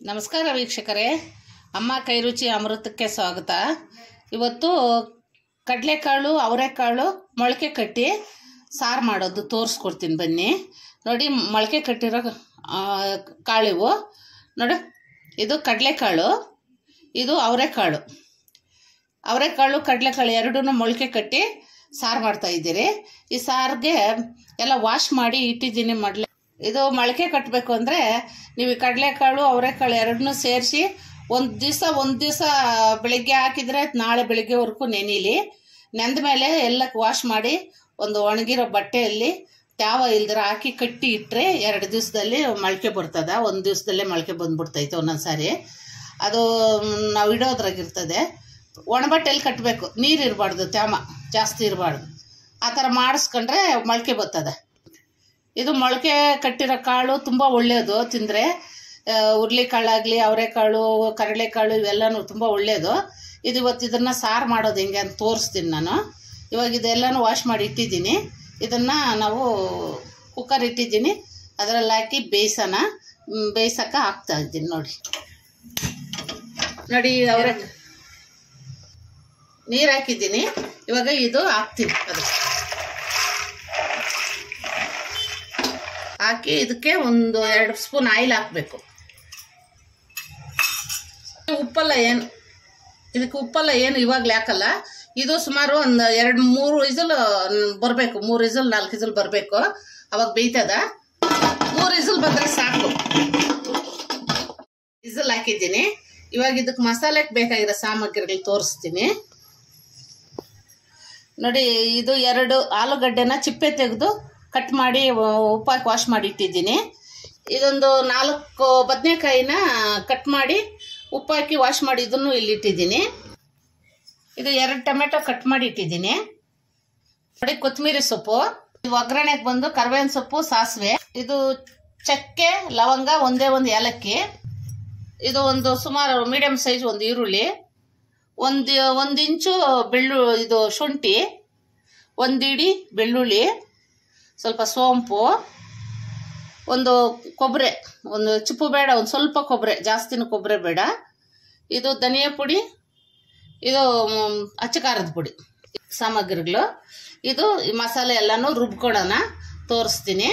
ನಮಸ್ಕಾರ ವೀಕ್ಷಕರೇ ಅಮ್ಮ ಕೈರುಚಿ ಅಮೃತಕ್ಕೆ ಸ್ವಾಗತ ಇವತ್ತು ಕಡಲೆಕಾಳು ಅವರೆಕಾಳು ಮೊಳಕೆ ಕಟ್ಟಿ ಸಾರು ಮಾಡೋದು ತೋರಿಸ್ಕೊಡ್ತೀನಿ ಬನ್ನಿ ನೋಡಿ ಮೊಳಕೆ ಕಟ್ಟಿರೋ ಆ, ಕಾಳಿವು ನೋಡು ಇದು ಕಡಲೆಕಾಳು ಇದು ಅವರೆಕಾಳು ಅವರೆಕಾಳು ಕಡಲೆಕಾಳು ಎರಡೂ ಮೊಳಕೆ ಕಟ್ಟಿ ಸಾರು ಮಾಡ್ತಾ ಇದ್ದೀರಿ ಈ ಸಾರಿಗೆ ಎಲ್ಲ ವಾಶ್ ಮಾಡಿ ಇಟ್ಟಿದ್ದೀನಿ ಮೊದಲೇ ಇದು ಮೊಳಕೆ ಕಟ್ಟಬೇಕು ಅಂದರೆ ನೀವು ಈ ಕಡಲೆಕಾಳು ಅವರೆಕಾಳು ಎರಡನ್ನೂ ಸೇರಿಸಿ ಒಂದು ದಿವಸ ಒಂದು ದಿವಸ ಬೆಳಿಗ್ಗೆ ಹಾಕಿದರೆ ನಾಳೆ ಬೆಳಿಗ್ಗೆವರೆಗೂ ನೆನೀಲಿ ನೆಂದ ಮೇಲೆ ಎಲ್ಲ ವಾಶ್ ಮಾಡಿ ಒಂದು ಒಣಗಿರೋ ಬಟ್ಟೆಯಲ್ಲಿ ತ್ಯಾವ ಇಲ್ದಿರ ಹಾಕಿ ಕಟ್ಟಿ ಇಟ್ಟರೆ ಎರಡು ದಿವಸದಲ್ಲಿ ಮೊಳಕೆ ಬರ್ತದೆ ಒಂದು ದಿವಸದಲ್ಲೇ ಮೊಳಕೆ ಬಂದ್ಬಿಡ್ತೈತೆ ಒಂದೊಂದು ಸಾರಿ ಅದು ಮ್, ನಾವು ಇಡೋದ್ರಾಗಿರ್ತದೆ ಒಣಬಟ್ಟೆಯಲ್ಲಿ ಕಟ್ಟಬೇಕು ನೀರು ಇರಬಾರ್ದು ತ್ಯಾಮ ಜಾಸ್ತಿ ಇರಬಾರ್ದು ಆ ಥರ ಮಾಡಿಸ್ಕೊಂಡ್ರೆ ಮೊಳಕೆ ಬರ್ತದೆ ಇದು ಮೊಳಕೆ ಕಟ್ಟಿರೋ ಕಾಳು ತುಂಬ ಒಳ್ಳೆಯದು ತಿಂದರೆ ಹುರ್ಲಿಕಾಳಾಗಲಿ ಅವರೆಕಾಳು ಕಡಲೆಕಾಳು ಇವೆಲ್ಲನೂ ತುಂಬ ಒಳ್ಳೆಯದು ಇದು ಇವತ್ತು ಇದನ್ನು ಸಾರು ಮಾಡೋದು ಹೆಂಗೆ ಅಂತ ತೋರಿಸ್ತೀನಿ ನಾನು ಇವಾಗ ಇದೆಲ್ಲನೂ ವಾಶ್ ಮಾಡಿ ಇಟ್ಟಿದ್ದೀನಿ ಇದನ್ನು ನಾವು ಕುಕ್ಕರ್ ಇಟ್ಟಿದ್ದೀನಿ ಅದರಲ್ಲಿ ಹಾಕಿ ಬೇಯಿಸೋಣ ಮ್, ಬೇಯ್ಸಕ್ಕೆ ಹಾಕ್ತಾ ಇದ್ದೀನಿ ನೋಡಿ ನೋಡಿ ಅವರೆ ನೀರು ಹಾಕಿದ್ದೀನಿ ಇವಾಗ ಇದು ಹಾಕ್ತೀನಿ ಅದು ಹಾಕಿ ಇದಕ್ಕೆ ಒಂದು ಎರಡು ಸ್ಪೂನ್ ಆಯಿಲ್ ಹಾಕಬೇಕು ಉಪ್ಪಲ್ಲ ಏನು ಇದಕ್ಕೆ ಉಪ್ಪಲ್ಲ ಏನು ಇವಾಗಲೇ ಹಾಕಲ್ಲ ಇದು ಸುಮಾರು ಒಂದು ಎರಡು ಮೂರು ಇಸಲ್ ಬರಬೇಕು ಮೂರು ಇಸಲ್ ನಾಲ್ಕು ಇಸಲ್ ಬರಬೇಕು ಅವಾಗ ಬೇಯ್ತದ ಮೂರು ಇಸಲ್ ಬಂದರೆ ಸಾಕು ಇಸಲ್ ಹಾಕಿದ್ದೀನಿ ಇವಾಗ ಇದಕ್ಕೆ ಮಸಾಲೆಗೆ ಬೇಕಾಗಿರೋ ಸಾಮಗ್ರಿಗಳು ತೋರಿಸ್ತೀನಿ ನೋಡಿ ಇದು ಎರಡು ಆಲೂಗಡ್ಡೆನ ಚಿಪ್ಪೆ ತೆಗೆದು ಕಟ್ ಮಾಡಿ ಉಪ್ಪಾಕಿ ವಾಶ್ ಮಾಡಿ ಇಟ್ಟಿದ್ದೀನಿ ಇದೊಂದು ನಾಲ್ಕು ಬದನೆಕಾಯಿನ ಕಟ್ ಮಾಡಿ ಉಪ್ಪಾಕಿ ವಾಶ್ ಮಾಡಿ ಇದನ್ನು ಇಲ್ಲಿ ಇಟ್ಟಿದ್ದೀನಿ ಇದು ಎರಡು ಟೊಮೆಟೊ ಕಟ್ ಮಾಡಿ ಇಟ್ಟಿದ್ದೀನಿ ನೋಡಿ ಕೊತ್ತಂಬರಿ ಸೊಪ್ಪು ಇದು ಒಗ್ಗರಣೆಗೆ ಬಂದು ಕರ್ಬೇವಿನ ಸೊಪ್ಪು ಸಾಸಿವೆ ಇದು ಚಕ್ಕೆ ಲವಂಗ ಒಂದೇ ಒಂದು ಏಲಕ್ಕಿ ಇದು ಒಂದು ಸುಮಾರು ಮೀಡಿಯಂ ಸೈಜ್ ಒಂದು ಈರುಳ್ಳಿ ಒಂದು ಒಂದು ಇಂಚು ಬೆಳ್ಳು ಇದು ಶುಂಠಿ ಒಂದಿಡಿ ಬೆಳ್ಳುಳ್ಳಿ ಸ್ವಲ್ಪ ಸೋಂಪು ಒಂದು ಕೊಬ್ಬರಿ ಒಂದು ಚಿಪ್ಪು ಬೇಡ ಒಂದು ಸ್ವಲ್ಪ ಕೊಬ್ಬರಿ ಜಾಸ್ತಿನೂ ಕೊಬ್ಬರಿ ಬೇಡ ಇದು ಧನಿಯಾ ಪುಡಿ ಇದು ಮ್, ಅಚ್ಚ ಖಾರದ ಪುಡಿ ಸಾಮಗ್ರಿಗಳು ಇದು ಈ ಮಸಾಲೆ ಎಲ್ಲನೂ ರುಬ್ಕೊಳ್ಳೋಣ ತೋರಿಸ್ತೀನಿ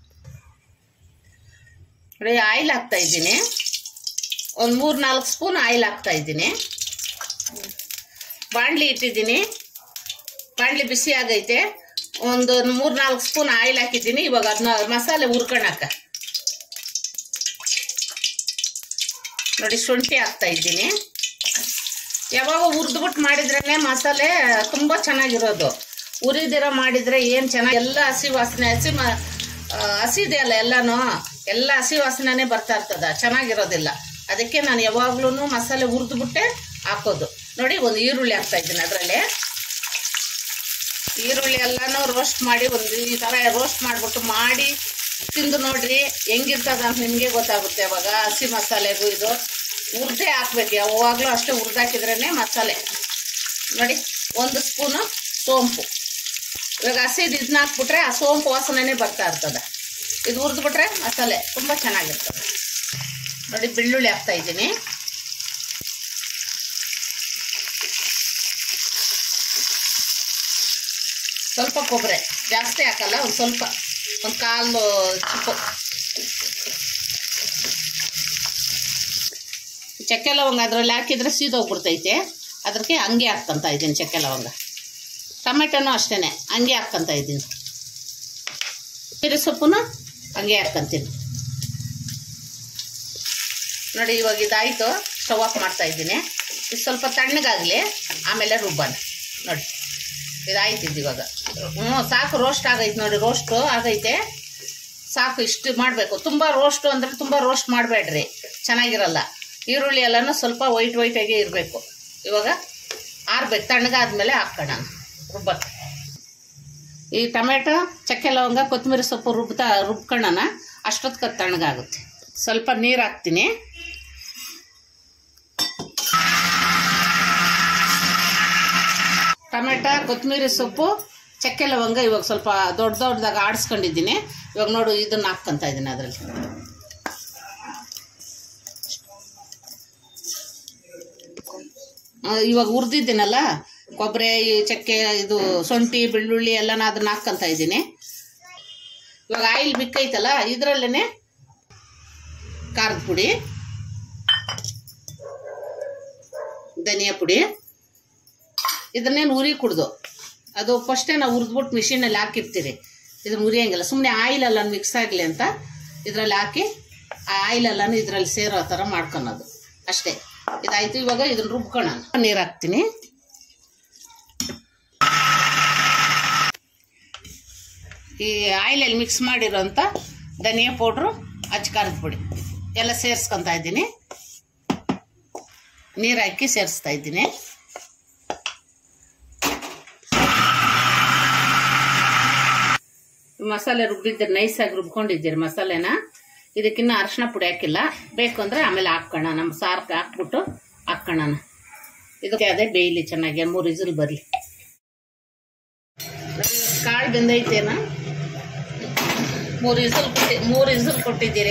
ನೋಡಿ ಆಯಿಲ್ ಹಾಕ್ತಾ ಇದ್ದೀನಿ ಒಂದು ಮೂರು ನಾಲ್ಕು ಸ್ಪೂನ್ ಆಯಿಲ್ ಹಾಕ್ತಾ ಇದ್ದೀನಿ ಬಾಣಲಿ ಇಟ್ಟಿದ್ದೀನಿ ಬಾಣಲಿ ಬಿಸಿ ಆಗೈತೆ ಒಂದು ಮೂರು ನಾಲ್ಕು ಸ್ಪೂನ್ ಆಯಿಲ್ ಹಾಕಿದ್ದೀನಿ ಇವಾಗ ಅದನ್ನ ಮಸಾಲೆ ಹುರ್ಕೊಳಕ ನೋಡಿ ಶುಂಠಿ ಹಾಕ್ತಾ ಇದ್ದೀನಿ ಯಾವಾಗ ಹುರಿದ್ಬಿಟ್ಟು ಮಾಡಿದ್ರೇ ಮಸಾಲೆ ತುಂಬ ಚೆನ್ನಾಗಿರೋದು ಉರಿದಿರ ಮಾಡಿದರೆ ಏನು ಚೆನ್ನಾಗಿ ಎಲ್ಲ ಹಸಿ ವಾಸನೆ ಹಸಿ ಮ ಆ, ಹಸಿದೆ ಅಲ್ಲ ಎಲ್ಲನೂ ಎಲ್ಲ ಹಸಿ ವಾಸನೆ ಬರ್ತಾ ಇರ್ತದ ಚೆನ್ನಾಗಿರೋದಿಲ್ಲ ಅದಕ್ಕೆ ನಾನು ಯಾವಾಗ್ಲೂ ಮಸಾಲೆ ಹುರಿದ್ಬಿಟ್ಟೆ ಹಾಕೋದು ನೋಡಿ ಒಂದು ಈರುಳ್ಳಿ ಹಾಕ್ತಾ ಇದ್ದೀನಿ ಅದರಲ್ಲಿ ಈರುಳ್ಳಿ ಎಲ್ಲನೂ ರೋಸ್ಟ್ ಮಾಡಿ ಒಂದು ಈ ಥರ ರೋಸ್ಟ್ ಮಾಡಿಬಿಟ್ಟು ಮಾಡಿ ತಿಂದು ನೋಡ್ರಿ ಹೆಂಗಿರ್ತದ ಅಂತ ನಿಮಗೆ ಗೊತ್ತಾಗುತ್ತೆ ಅವಾಗ ಹಸಿ ಮಸಾಲೆಗೂ ಇದು ಹುರ್ದೇ ಹಾಕ್ಬೇಕು ಯಾವಾಗಲೂ ಅಷ್ಟೇ ಹುರಿದಾಕಿದ್ರೇ ಮಸಾಲೆ ನೋಡಿ ಒಂದು ಸ್ಪೂನು ಸೋಂಪು ಇವಾಗ ಹಸಿದು ಇದನ್ನ ಹಾಕ್ಬಿಟ್ರೆ ಆ ಸೋಂಪು ವಾಸನೆ ಬರ್ತಾ ಇರ್ತದೆ ಇದು ಹುರಿದ್ಬಿಟ್ರೆ ಮಸಾಲೆ ತುಂಬ ಚೆನ್ನಾಗಿರ್ತದೆ ನೋಡಿ ಬೆಳ್ಳುಳ್ಳಿ ಹಾಕ್ತಾ ಇದ್ದೀನಿ ಸ್ವಲ್ಪ ಕೊಬ್ಬರಿ ಜಾಸ್ತಿ ಹಾಕಲ್ಲ ಒಂದು ಸ್ವಲ್ಪ ಒಂದು ಕಾಲು ಚಿಪ್ಪು ಚಕ್ಕೆ ಲವಂಗ ಅದರಲ್ಲಿ ಹಾಕಿದ್ರೆ ಸೀದೋಗ್ಬಿಡ್ತೈತೆ ಅದಕ್ಕೆ ಹಂಗೆ ಹಾಕ್ಕೊಂತ ಇದ್ದೀನಿ ಚಕ್ಕೆ ಲವಂಗ ಟೊಮೆಟೊನೂ ಅಷ್ಟೇ ಹಂಗೆ ಹಾಕ್ಕೊಂತ ಇದ್ದೀನಿ ಕೊತ್ತಂಬರಿ ಸೊಪ್ಪುನು ಹಂಗೆ ಹಾಕ್ಕೊಂತೀನಿ ನೋಡಿ ಇವಾಗ ಇದಾಯಿತು ಸ್ಟವ್ ಆಫ್ ಮಾಡ್ತಾ ಇದ್ದೀನಿ ಇದು ಸ್ವಲ್ಪ ತಣ್ಣಗಾಗಲಿ ಆಮೇಲೆ ರುಬ್ಬನ ನೋಡಿ ಇದಾಯ್ತು ಇದು ಇವಾಗ ಹ್ಞೂ ಸಾಕು ರೋಸ್ಟ್ ಆಗೈತೆ ನೋಡಿ ರೋಸ್ಟು ಆಗೈತೆ ಸಾಕು ಇಷ್ಟು ಮಾಡಬೇಕು ತುಂಬ ರೋಸ್ಟು ಅಂದರೆ ತುಂಬ ರೋಸ್ಟ್ ಮಾಡಬೇಡ್ರಿ ಚೆನ್ನಾಗಿರಲ್ಲ ಈರುಳ್ಳಿ ಎಲ್ಲನೂ ಸ್ವಲ್ಪ ವೈಟ್ ವೈಟಾಗಿ ಇರಬೇಕು ಇವಾಗ ಆರ್ಬೇಕು ತಣ್ಣಗಾದ್ಮೇಲೆ ಹಾಕೋಣ ರುಬ್ಬಕ್ಕೆ ಈ ಟೊಮೆಟೊ ಚಕ್ಕೆ ಲವಂಗ ಕೊತ್ತಂಬರಿ ಸೊಪ್ಪು ರುಬ್ತಾ ರುಬ್ಕೊಳ್ಳೋಣ ಅಷ್ಟೊತ್ತಿಗೆ ತಣ್ಣಗಾಗುತ್ತೆ ಸ್ವಲ್ಪ ನೀರು ಹಾಕ್ತೀನಿ ಟೊಮೆಟೊ ಕೊತ್ತಂಬರಿ ಸೊಪ್ಪು ಚಕ್ಕೆ ಲವಂಗ ಇವಾಗ ಸ್ವಲ್ಪ ದೊಡ್ಡ ದೊಡ್ಡದಾಗ ಆಡಿಸ್ಕೊಂಡಿದ್ದೀನಿ ಇವಾಗ ನೋಡು ಇದನ್ನು ಹಾಕ್ಕೊಂತ ಇದ್ದೀನಿ ಅದರಲ್ಲಿ ಆ, ಇವಾಗ ಹುರಿದಿದ್ದೀನಲ್ಲ ಕೊಬ್ಬರಿ ಈ ಚಕ್ಕೆ ಇದು ಶುಂಠಿ ಬೆಳ್ಳುಳ್ಳಿ ಎಲ್ಲನ ಅದನ್ನ ಹಾಕ್ಕಂತ ಇದ್ದೀನಿ ಇವಾಗ ಆಯಿಲ್ ಬಿಕ್ಕೈತಲ್ಲ ಇದರಲ್ಲೇ ಖಾರದ ಪುಡಿ ಧನಿಯಾ ಪುಡಿ ಇದನ್ನೇನು ಉರಿ ಕುಡ್ದು ಅದು ಫಸ್ಟೇ ನಾವು ಹುರಿದ್ಬಿಟ್ಟು ಮಿಷಿನಲ್ಲಿ ಹಾಕಿರ್ತೀರಿ ಇದನ್ನ ಉರಿಯಂಗಿಲ್ಲ ಸುಮ್ಮನೆ ಆಯಿಲ್ ಎಲ್ಲ ಮಿಕ್ಸ್ ಆಗಲಿ ಅಂತ ಇದರಲ್ಲಿ ಹಾಕಿ ಆ ಆಯಿಲ್ ಎಲ್ಲನೂ ಇದರಲ್ಲಿ ಸೇರೋ ಥರ ಮಾಡ್ಕೊಳೋದು ಅಷ್ಟೇ ಇದಾಯ್ತು ಇವಾಗ ಇದನ್ನ ರುಬ್ಕೊಳ್ಳೋಣ ನೀರು ಹಾಕ್ತೀನಿ ಈ ಆಯಿಲಲ್ಲಿ ಮಿಕ್ಸ್ ಮಾಡಿರೋಂಥ ಧನಿಯಾ ಪೌಡ್ರು ಅಚ್ಚ ಖಾರದ ಪುಡಿ ಎಲ್ಲ ಸೇರಿಸ್ಕೊತಾ ಇದ್ದೀನಿ ನೀರು ಹಾಕಿ ಸೇರಿಸ್ತಾ ಇದ್ದೀನಿ ಮಸಾಲೆ ರುಬ್ಬಿದ್ದರೆ ನೈಸಾಗಿ ರುಬ್ಕೊಂಡಿದ್ದೀರಿ ಮಸಾಲೆನ ಇದಕ್ಕಿನ್ನ ಅರಿಶಿನ ಪುಡಿ ಹಾಕಿಲ್ಲ ಬೇಕು ಅಂದರೆ ಆಮೇಲೆ ಹಾಕ್ಕೋಣ ನಮ್ಮ ಸಾರ್ಗೆ ಹಾಕ್ಬಿಟ್ಟು ಹಾಕ್ಕೋಣ ಇದಕ್ಕೆ ಅದೇ ಬೇಯಲಿ ಚೆನ್ನಾಗಿ ಮೂರು ಇಸಲ್ ಬರಲಿ ಕಾಳು ಬೆಂದೈತೇನ ಮೂರು ಇಸಲ್ ಕೊಟ್ಟಿ ಮೂರು ಇಸಲ್ ಕೊಟ್ಟಿದ್ದೀರಿ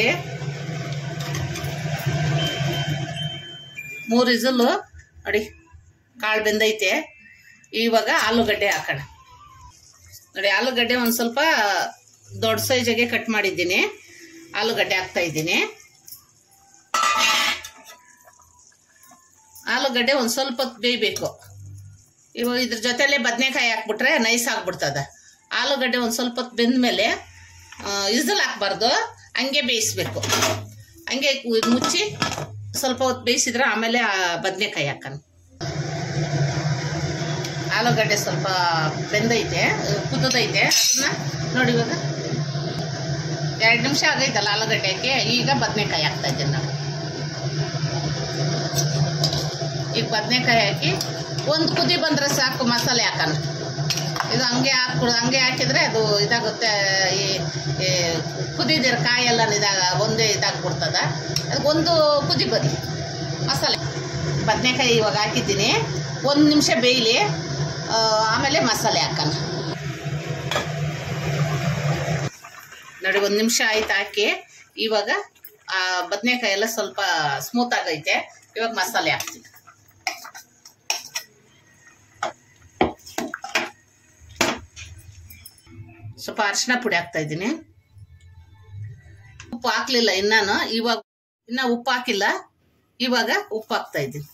ಮೂರು ಇಸಲು ನೋಡಿ ಕಾಳು ಬೆಂದೈತೆ ಇವಾಗ ಆಲೂಗಡ್ಡೆ ಹಾಕೋಣ ನೋಡಿ ಆಲೂಗಡ್ಡೆ ಒಂದು ಸ್ವಲ್ಪ ದೊಡ್ಡ ಸೈಜಾಗೆ ಕಟ್ ಮಾಡಿದ್ದೀನಿ ಆಲೂಗಡ್ಡೆ ಹಾಕ್ತಾ ಇದ್ದೀನಿ ಆಲೂಗಡ್ಡೆ ಒಂದು ಸ್ವಲ್ಪ ಹೊತ್ತು ಬೇಯಬೇಕು ಇವಾಗ ಇದ್ರ ಜೊತೆಲೆ ಬದನೆಕಾಯಿ ಹಾಕ್ಬಿಟ್ರೆ ನೈಸ್ ಆಗ್ಬಿಡ್ತದ ಆಲೂಗಡ್ಡೆ ಒಂದು ಸ್ವಲ್ಪ ಹೊತ್ತು ಬೆಂದ್ಮೇಲೆ ಇಸಲ್ ಹಾಕ್ಬಾರ್ದು ಹಂಗೆ ಬೇಯಿಸ್ಬೇಕು ಹಂಗೆ ಕು- ಮುಚ್ಚಿ ಸ್ವಲ್ಪ ಹೊತ್ತು ಬೇಯಿಸಿದ್ರೆ ಆಮೇಲೆ ಬದನೆಕಾಯಿ ಹಾಕೋಣ ಆಲೂಗಡ್ಡೆ ಸ್ವಲ್ಪ ಬೆಂದೈತೆ ಕುದ್ದೈತೆ ಅದನ್ನ ನೋಡಿ ಇವಾಗ ಎರಡು ನಿಮಿಷ ಆಗೈತಲ್ಲ ಆಲೂಗಡ್ಡೆ ಹಾಕಿ ಈಗ ಬದನೆಕಾಯಿ ಹಾಕ್ತಾ ಇದ್ದೀನಿ ನಾನು ಈಗ ಬದನೆಕಾಯಿ ಹಾಕಿ ಒಂದು ಕುದಿ ಬಂದರೆ ಸಾಕು ಮಸಾಲೆ ಹಾಕೋಣ ಇದು ಹಂಗೆ ಹಾಕ್ಬಿಡು ಹಂಗೆ ಹಾಕಿದ್ರೆ ಅದು ಇದಾಗುತ್ತೆ ಈ ಈ ಕುದಿದಿರ ಕಾಯೆಲ್ಲ ಇದಾಗ ಒಂದೇ ಇದಾಗ್ಬಿಡ್ತದ ಅದಕ್ಕೊಂದು ಕುದಿ ಬರಿ ಮಸಾಲೆ ಬದನೆಕಾಯಿ ಇವಾಗ ಹಾಕಿದ್ದೀನಿ ಒಂದು ನಿಮಿಷ ಬೇಯಲಿ ಆ, ಆಮೇಲೆ ಮಸಾಲೆ ಹಾಕೋಣ ನೋಡಿ ಒಂದು ನಿಮಿಷ ಆಯ್ತು ಹಾಕಿ ಇವಾಗ ಆ ಬದನೆಕಾಯಿ ಎಲ್ಲ ಸ್ವಲ್ಪ ಸ್ಮೂತ್ ಆಗೈತೆ ಇವಾಗ ಮಸಾಲೆ ಹಾಕ್ತೀನಿ ಸ್ವಲ್ಪ ಅರಿಶಿನ ಪುಡಿ ಹಾಕ್ತಾ ಇದ್ದೀನಿ ಉಪ್ಪು ಹಾಕ್ಲಿಲ್ಲ ಇನ್ನಾನು ಇವಾಗ ಇನ್ನ ಉಪ್ಪು ಹಾಕಿಲ್ಲ ಇವಾಗ ಉಪ್ಪು ಹಾಕ್ತಾ ಇದ್ದೀನಿ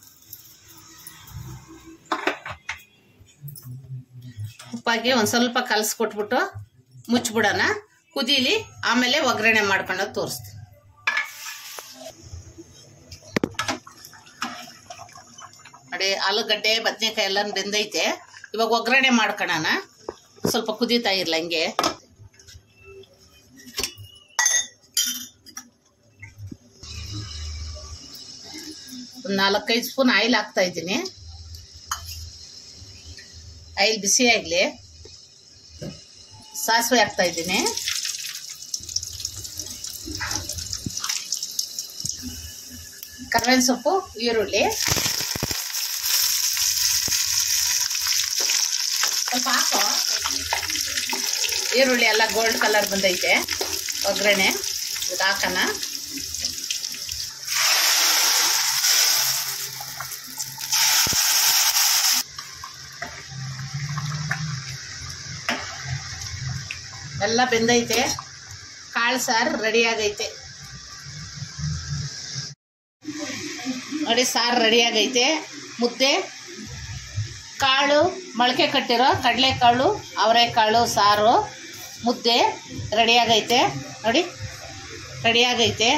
ಉಪ್ಪಾಕಿ ಒಂದು ಸ್ವಲ್ಪ ಕಲಸ್ಕೊಟ್ಬಿಟ್ಟು ಮುಚ್ಬಿಡೋಣ ಕುದೀಲಿ ಆಮೇಲೆ ಒಗ್ಗರಣೆ ಮಾಡ್ಕೊಂಡು ತೋರಿಸ್ತೀನಿ ನೋಡಿ ಆಲೂಗಡ್ಡೆ ಬದನೆಕಾಯಿ ಎಲ್ಲ ಬೆಂದೈತೆ ಇವಾಗ ಒಗ್ಗರಣೆ ಮಾಡ್ಕೊಳ್ಳೋಣ ಸ್ವಲ್ಪ ಕುದೀತಾ ಇರಲ್ಲ ಹಂಗೆ ಒಂದು ನಾಲ್ಕೈದು ಸ್ಪೂನ್ ಆಯಿಲ್ ಹಾಕ್ತಾ ಇದ್ದೀನಿ ಆಯಿಲ್ ಬಿಸಿ ಆಗಲಿ ಸಾಸಿವೆ ಹಾಕ್ತಾ ಇದ್ದೀನಿ ಕರ್ಬೇವಿನ ಸೊಪ್ಪು ಈರುಳ್ಳಿ ಸ್ವಲ್ಪ ಹಾಕೋ ಈರುಳ್ಳಿ ಎಲ್ಲ ಗೋಲ್ಡ್ ಕಲರ್ ಬಂದೈತೆ ಒಗ್ಗರಣೆ ಇದು ಹಾಕೋಣ ಎಲ್ಲ ಬೆಂದೈತೆ ಕಾಳು ಸಾರು ರೆಡಿ ಆಗೈತೆ ನೋಡಿ ಸಾರು ರೆಡಿ ಆಗೈತೆ ಮುದ್ದೆ ಕಾಳು ಮೊಳಕೆ ಕಟ್ಟಿರೋ ಕಡಲೆಕಾಳು ಅವರೆಕಾಳು ಸಾರು ಮುದ್ದೆ ರೆಡಿ ಆಗೈತೆ ನೋಡಿ ರೆಡಿ ಆಗೈತೆ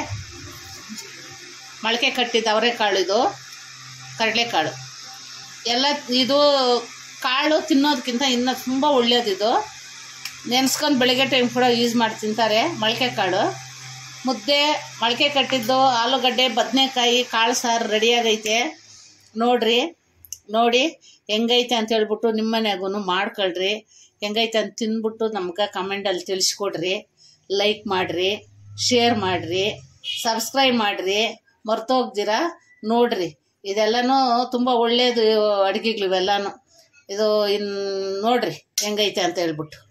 ಮೊಳಕೆ ಕಟ್ಟಿದ ಅವರೆಕಾಳು ಇದು ಕಡಲೆಕಾಳು ಎಲ್ಲ ಇದು ಕಾಳು ತಿನ್ನೋದಕ್ಕಿಂತ ಇನ್ನೂ ತುಂಬ ಒಳ್ಳೆಯದಿದು ನೆನೆಸ್ಕೊಂಡು ಬೆಳಗ್ಗೆ ಟೈಮ್ ಕೂಡ ಯೂಸ್ ಮಾಡಿ ತಿಂತಾರೆ ಮೊಳಕೆ ಕಾಳು ಮುದ್ದೆ ಮೊಳಕೆ ಕಟ್ಟಿದ್ದು ಆಲೂಗಡ್ಡೆ ಬದನೆಕಾಯಿ ಕಾಳು ಸಾರು ರೆಡಿಯಾಗೈತೆ ನೋಡ್ರಿ ನೋಡಿ ಹೆಂಗೈತೆ ಅಂತ ಹೇಳ್ಬಿಟ್ಟು ನಿಮ್ಮ ಮನ್ಯಾಗೂ ಮಾಡ್ಕೊಳ್ರಿ ಹೆಂಗೈತೆ ಅಂತ ತಿಂದ್ಬಿಟ್ಟು ನಮ್ಗೆ ಕಮೆಂಟಲ್ಲಿ ತಿಳಿಸ್ಕೊಡ್ರಿ ಲೈಕ್ ಮಾಡಿರಿ ಶೇರ್ ಮಾಡಿರಿ ಸಬ್ಸ್ಕ್ರೈಬ್ ಮಾಡಿರಿ ಮರ್ತೋಗ್ದಿರಾ ನೋಡ್ರಿ ಇದೆಲ್ಲನೂ ತುಂಬ ಒಳ್ಳೆಯದು ಅಡುಗೆಗಳು ಇವೆಲ್ಲನೂ ಇದು ಇನ್ನು ನೋಡ್ರಿ ಹೆಂಗೈತೆ ಅಂತ ಹೇಳ್ಬಿಟ್ಟು